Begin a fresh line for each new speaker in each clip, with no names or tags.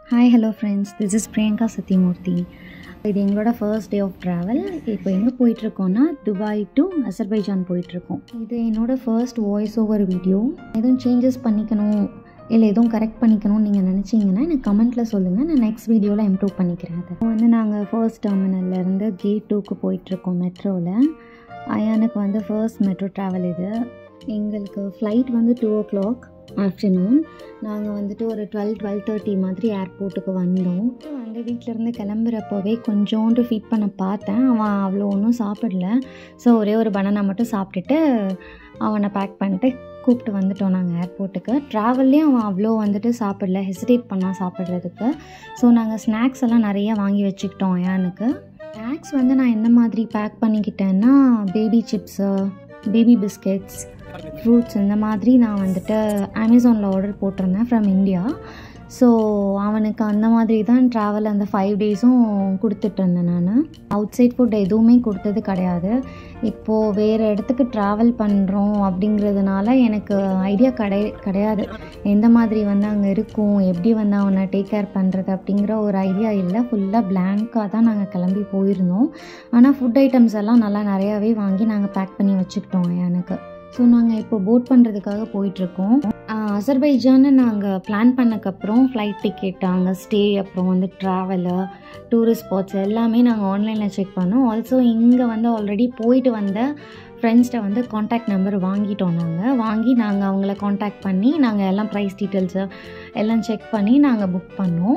hi hello friends this is Priyanka Sathyamoorthy இது எங்களோட first day of travel இப்போ எங்கே போயிட்டுருக்கோன்னா துபாய் டு அசர்பைஜான் போயிட்டுருக்கோம் இது என்னோட ஃபர்ஸ்ட் வாய்ஸ் ஓவர் வீடியோ எதுவும் சேஞ்சஸ் பண்ணிக்கணும் இல்லை எதுவும் கரெக்ட் பண்ணிக்கணும்னு நீங்கள் நினச்சிங்கன்னா எனக்கு கமெண்ட்டில் சொல்லுங்கள் நான் நெக்ஸ்ட் வீடியோவில் இம்ப்ரூவ் பண்ணிக்கிறேன் அதை இப்போ வந்து நாங்கள் ஃபர்ஸ்ட் டெர்மினல்லேருந்து கேட் டூக்கு போயிட்டுருக்கோம் மெட்ரோவில் அயானுக்கு வந்து ஃபர்ஸ்ட் மெட்ரோ ட்ராவல் இது எங்களுக்கு ஃப்ளைட் வந்து டூ ஓ கிளாக் ஆஃப்டர்நூன் நாங்கள் வந்துட்டு ஒரு டுவெல் டுவெல் தேர்ட்டி மாதிரி ஏர்போர்ட்டுக்கு வந்தோம் வந்து வீட்டிலேருந்து கிளம்புறப்போவே கொஞ்சோண்டு ஃபீட் பண்ண பார்த்தேன் அவன் அவ்வளோ ஒன்றும் சாப்பிடல ஸோ ஒரே ஒரு பனானா மட்டும் சாப்பிட்டுட்டு அவனை பேக் பண்ணிட்டு கூப்பிட்டு வந்துட்டோம் நாங்கள் ஏர்போர்ட்டுக்கு ட்ராவல்லையும் அவன் அவ்வளோ வந்துட்டு சாப்பிடல ஹெசிடேட் பண்ணால் சாப்பிட்றதுக்கு ஸோ நாங்கள் ஸ்நாக்ஸ் எல்லாம் நிறைய வாங்கி வச்சுக்கிட்டோம் எனக்கு ஸ்நாக்ஸ் வந்து நான் எந்த மாதிரி பேக் பண்ணிக்கிட்டேன்னா baby chips baby biscuits fruits இந்த மாதிரி நான் வந்துட்டு அமேசானில் ஆர்டர் போட்டிருந்தேன் ஃப்ரம் இந்தியா ஸோ அவனுக்கு அந்த மாதிரி தான் ட்ராவல் அந்த ஃபைவ் டேஸும் கொடுத்துட்ருந்தேன் நான் அவுட் சைட் ஃபுட் எதுவுமே கொடுத்தது கிடையாது இப்போது வேறு இடத்துக்கு ட்ராவல் பண்ணுறோம் அப்படிங்கிறதுனால எனக்கு ஐடியா கிடை கிடையாது எந்த மாதிரி வந்து அங்கே இருக்கும் எப்படி வந்து அவனை டேக் கேர் பண்ணுறது அப்படிங்கிற ஒரு ஐடியா இல்லை ஃபுல்லாக பிளாங்காக தான் நாங்கள் கிளம்பி போயிருந்தோம் ஆனால் ஃபுட் ஐட்டம்ஸ் எல்லாம் நல்லா நிறையாவே வாங்கி நாங்கள் பேக் பண்ணி வச்சுக்கிட்டோம் எனக்கு ஸோ நாங்கள் இப்போ போட் பண்ணுறதுக்காக போயிட்டுருக்கோம் அசர்பைஜான்னு நாங்கள் பிளான் பண்ணக்கப்புறம் ஃப்ளைட் டிக்கெட் அங்கே ஸ்டே அப்புறம் வந்து ட்ராவலு டூரிஸ்ட் ஸ்பாட்ஸ் எல்லாமே நாங்கள் ஆன்லைனில் செக் பண்ணோம் ஆல்சோ இங்கே வந்து ஆல்ரெடி போயிட்டு வந்த ஃப்ரெண்ட்ஸ்கிட்ட வந்து காண்டாக்ட் நம்பர் வாங்கிட்டோம் நாங்கள் வாங்கி நாங்கள் அவங்கள காண்டாக்ட் பண்ணி நாங்கள் எல்லாம் ப்ரைஸ் டீட்டெயில்ஸு எல்லாம் செக் பண்ணி நாங்கள் புக் பண்ணோம்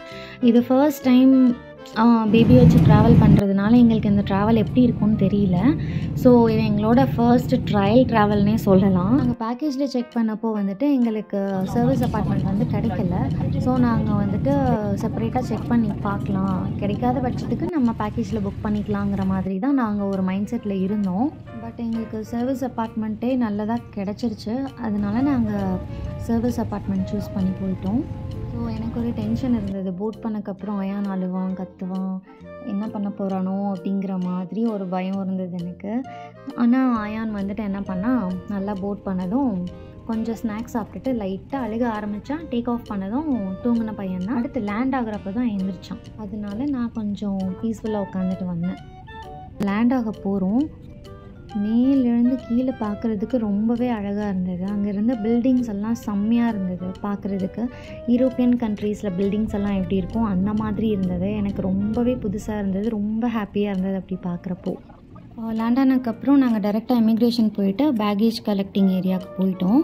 இது ஃபர்ஸ்ட் டைம் பேபி வச்சு ட்ராவல் பண்ணுறதுனால எங்களுக்கு இந்த ட்ராவல் எப்படி இருக்கும்னு தெரியல ஸோ இது எங்களோட ஃபர்ஸ்ட் ட்ரையல் ட்ராவல்னே சொல்லலாம் நாங்கள் பேக்கேஜில் செக் பண்ணப்போ வந்துட்டு எங்களுக்கு சர்வீஸ் அப்பார்ட்மெண்ட் வந்து கிடைக்கல ஸோ நாங்கள் வந்துட்டு செப்பரேட்டாக செக் பண்ணி பார்க்கலாம் கிடைக்காத பட்சத்துக்கு நம்ம பேக்கேஜில் புக் பண்ணிக்கலாங்கிற மாதிரி தான் நாங்கள் ஒரு மைண்ட் செட்டில் இருந்தோம் பட் எங்களுக்கு சர்வீஸ் அப்பார்ட்மெண்ட்டே நல்லதாக கிடச்சிருச்சு அதனால நாங்கள் சர்வீஸ் அப்பார்ட்மெண்ட் சூஸ் பண்ணி போயிட்டோம் ஸோ எனக்கு ஒரு டென்ஷன் இருந்தது போட் பண்ணக்கப்புறம் அயான் அழுவான் கத்துவான் என்ன பண்ண போகிறானோ அப்படிங்கிற மாதிரி ஒரு பயம் இருந்தது எனக்கு ஆனால் அயான் வந்துட்டு என்ன பண்ணால் நல்லா போட் பண்ணதும் கொஞ்சம் ஸ்நாக்ஸ் சாப்பிட்டுட்டு லைட்டாக அழுக ஆரம்பித்தான் டேக் ஆஃப் பண்ணதும் தூங்கின பையன் தான் அடுத்து லேண்ட் ஆகுறப்ப தான் எழுந்திரிச்சான் அதனால நான் கொஞ்சம் பீஸ்ஃபுல்லாக உட்காந்துட்டு வந்தேன் லேண்ட் ஆக போகிறோம் மேலேருந்து கீழே பார்க்குறதுக்கு ரொம்பவே அழகாக இருந்தது அங்கே இருந்த பில்டிங்ஸ் எல்லாம் செம்மையாக இருந்தது பார்க்குறதுக்கு யூரோப்பியன் கண்ட்ரீஸில் பில்டிங்ஸ் எல்லாம் எப்படி இருக்கும் அந்த மாதிரி இருந்தது எனக்கு ரொம்பவே புதுசாக இருந்தது ரொம்ப ஹாப்பியாக இருந்தது அப்படி பார்க்குறப்போ லேண்ட் ஆனதுக்கப்புறம் நாங்கள் டேரெக்டாக இமிக்ரேஷன் போயிட்டு பேகேஜ் கலெக்டிங் ஏரியாவுக்கு போயிட்டோம்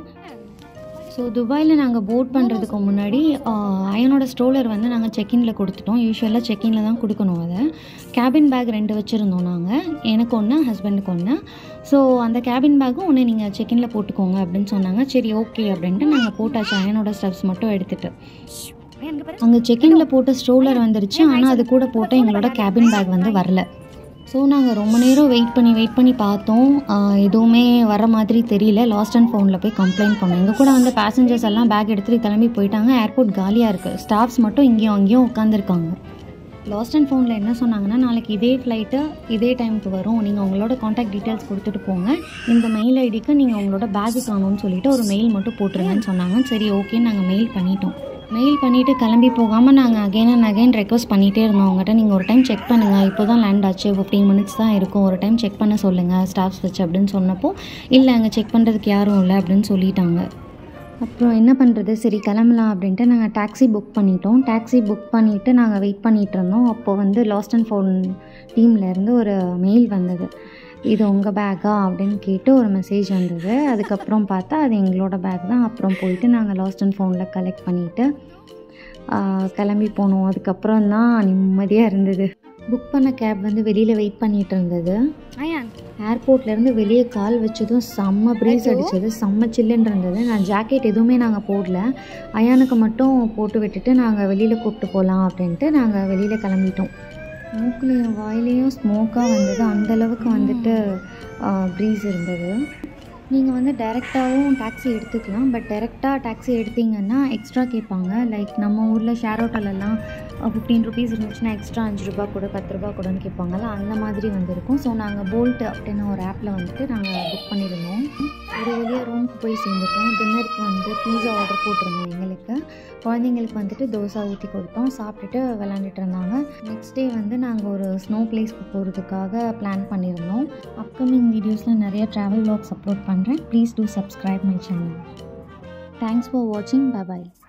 ஸோ துபாயில் நாங்கள் போட் பண்ணுறதுக்கு முன்னாடி அயனோட ஸ்ட்ரோலர் வந்து நாங்கள் செக்இனில் கொடுத்துட்டோம் யூஸ்வலாக செக்இனில் தான் கொடுக்கணும் அதை கேபின் பேக் ரெண்டு வச்சுருந்தோம் நாங்கள் எனக்கு ஒன்று ஹஸ்பண்டுக்கு ஒன்று ஸோ அந்த கேபின் பேக்கும் ஒன்று நீங்கள் செக்இனில் போட்டுக்கோங்க அப்படின்னு சொன்னாங்க சரி ஓகே அப்படின்ட்டு நாங்கள் போட்டாச்சு அயனோட ஸ்டெப்ஸ் மட்டும் எடுத்துகிட்டு அங்கே செக்இனில் போட்ட ஸ்ட்ரோலர் வந்துருச்சு ஆனால் அது கூட போட்ட எங்களோட கேபின் பேக் வந்து வரல ஸோ நாங்கள் ரொம்ப நேரம் வெயிட் பண்ணி வெயிட் பண்ணி பார்த்தோம் எதுவுமே வர மாதிரி தெரியல லாஸ்ட் அண்ட் ஃபோனில் போய் கம்ப்ளைண்ட் பண்ணோம் எங்கள் கூட வந்து பேசஞ்சர்ஸ் எல்லாம் பேக் எடுத்துகிட்டு கிளம்பி போயிட்டாங்க ஏர்போர்ட் காலியாக இருக்குது ஸ்டாஃப்ஸ் மட்டும் இங்கேயும் அங்கேயும் உட்காந்துருக்காங்க லாஸ்ட் அண்ட் ஃபோனில் என்ன சொன்னாங்கன்னா நாளைக்கு இதே ஃப்ளைட்டு இதே டைமுக்கு வரும் நீங்கள் உங்களோட காண்டாக்ட் டீட்டெயில்ஸ் கொடுத்துட்டு போங்க இந்த மெயில் ஐடிக்கு நீங்கள் உங்களோட பேக்கு காணும்னு சொல்லிட்டு ஒரு மெயில் மட்டும் போட்டுருங்கன்னு சொன்னாங்க சரி ஓகேன்னு நாங்கள் மெயில் பண்ணிட்டோம் மெயில் பண்ணிவிட்டு கிளம்பி போகாமல் நாங்கள் அகைன் அண்ட் அகைன் ரெக்வஸ்ட் பண்ணிகிட்டே இருந்தோம் அவங்ககிட்ட நீங்கள் ஒரு டைம் செக் பண்ணுங்கள் இப்போ தான் லேண்ட் ஆச்சு ஃபிஃப்டீன் மினிட்ஸ் தான் இருக்கும் ஒரு டைம் செக் பண்ண சொல்லுங்கள் ஸ்டாஃப்ஸ் வச்சு அப்படின்னு சொன்னப்போ இல்லை அங்கே செக் பண்ணுறதுக்கு யாரும் இல்லை அப்படின்னு சொல்லிட்டாங்க அப்புறம் என்ன பண்ணுறது சரி கிளம்பலாம் அப்படின்ட்டு நாங்கள் டாக்ஸி புக் பண்ணிட்டோம் டாக்ஸி புக் பண்ணிவிட்டு நாங்கள் வெயிட் பண்ணிகிட்டு இருந்தோம் அப்போது வந்து லாஸ்ட் அண்ட் ஃபோன் டீம்லேருந்து ஒரு மெயில் வந்தது இது உங்கள் பேக்கா அப்படின்னு கேட்டு ஒரு மெசேஜ் வந்தது அதுக்கப்புறம் பார்த்தா அது எங்களோட பேக் தான் அப்புறம் போயிட்டு நாங்கள் லாஸ்ட் அண்ட் ஃபோனில் கலெக்ட் பண்ணிவிட்டு கிளம்பி போனோம் அதுக்கப்புறம் தான் நிம்மதியாக இருந்தது புக் பண்ண கேப் வந்து வெளியில் வெயிட் பண்ணிகிட்டு இருந்தது ஏர்போர்ட்லேருந்து வெளியே கால் வச்சதும் செம்ம ப்ரீஸ் அடித்தது செம்ம சில்லுன்னு இருந்தது நான் ஜாக்கெட் எதுவுமே நாங்கள் போடல அயானுக்கு மட்டும் போட்டு விட்டுட்டு நாங்கள் வெளியில் கூப்பிட்டு போகலாம் அப்படின்ட்டு நாங்கள் வெளியில் கிளம்பிட்டோம் மூக்குலேயும் வாயிலையும் ஸ்மோக்காக வந்தது அந்தளவுக்கு வந்துட்டு ப்ரீஸ் இருந்தது நீங்கள் வந்து டைரெக்டாகவும் டாக்ஸி எடுத்துக்கலாம் பட் டைரெக்டாக டாக்ஸி எடுத்தீங்கன்னா எக்ஸ்ட்ரா கேட்பாங்க லைக் நம்ம ஊரில் ஷேர் ஹோட்டலெல்லாம் ஃபிஃப்டீன் ருபீஸ் இருந்துச்சுன்னா எக்ஸ்ட்ரா அஞ்சு ரூபா கூட பத்து ரூபா கூடன்னு கேட்பாங்கல்ல அந்த மாதிரி வந்திருக்கும் ஸோ நாங்கள் போல்ட் அப்படின்னு ஒரு ஆப்பில் வந்துட்டு நாங்கள் புக் பண்ணியிருந்தோம் ஒரு வழியாக ரூமுக்கு போய் சேர்ந்துட்டோம் டின்னருக்கு வந்து பீஸா ஆர்டர் போட்டிருந்தோம் எங்களுக்கு குழந்தைங்களுக்கு வந்துட்டு தோசை ஊற்றி கொடுத்தோம் சாப்பிட்டுட்டு விளாண்டுட்டு இருந்தாங்க நெக்ஸ்ட் டே வந்து நாங்கள் ஒரு ஸ்னோ பிளேஸ்க்கு போகிறதுக்காக பிளான் பண்ணியிருந்தோம் அப்கமிங் வீடியோஸில் நிறைய ட்ராவல் vlogs அப்லோட் பண்ணுறேன் please do subscribe my channel thanks for வாட்சிங் பை பாய்